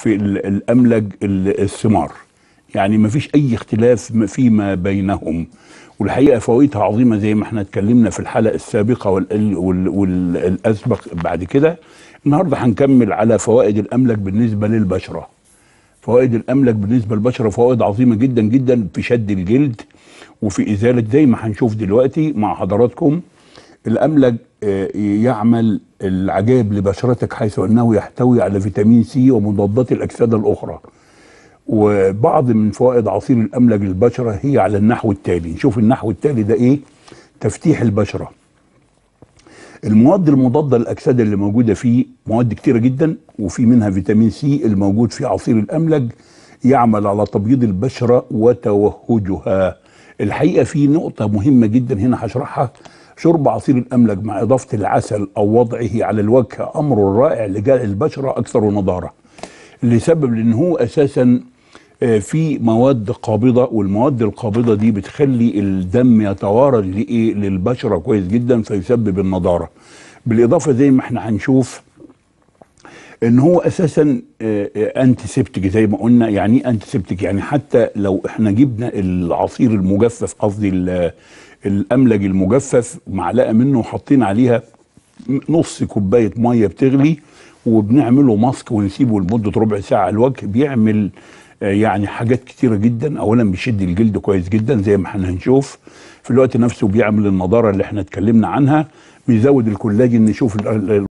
في ال- الاملج ال- الثمار يعني ما فيش اي اختلاف م- فيما بينهم والحقيقه فوائدها عظيمه زي ما احنا اتكلمنا في الحلقه السابقه وال- وال- والاسبق بعد كده النهارده هنكمل على فوائد الاملج بالنسبه للبشره فوائد الاملك بالنسبه للبشره فوائد عظيمه جدا جدا في شد الجلد وفي ازاله زي ما هنشوف دلوقتي مع حضراتكم الاملج آه، يعمل العجائب لبشرتك حيث انه يحتوي على فيتامين سي ومضادات الاكسده الاخرى وبعض من فوائد عصير الاملج للبشره هي على النحو التالي نشوف النحو التالي ده ايه تفتيح البشره المواد المضاده للاكسده اللي موجوده فيه مواد كتيره جدا وفي منها فيتامين سي الموجود في عصير الاملج يعمل على تبييض البشره وتوهجها الحقيقه في نقطه مهمه جدا هنا هشرحها شرب عصير الاملج مع اضافه العسل او وضعه على الوجه امر رائع لجعل البشره اكثر نضاره لسبب لان هو اساسا آه، في مواد قابضه والمواد القابضه دي بتخلي الدم يتوارد لايه للبشره كويس جدا فيسبب النضاره بالاضافه زي ما احنا هنشوف ان هو اساسا انتي سيبتيك زي ما قلنا يعني ايه انتي سيبتيك يعني حتى لو احنا جبنا العصير المجفف قصدي ال- الاملج المجفف معلقه منه وحاطين عليها نص كوبايه ميه بتغلي وبنعمله ماسك ونسيبه لمده ربع ساعه على الوجه بيعمل آه، يعني حاجات كتيره جدا اولا بيشد الجلد كويس جدا زي ما احنا هنشوف في الوقت نفسه بيعمل النضاره اللي احنا اتكلمنا عنها بيزود الكولاجين نشوف ال- ال-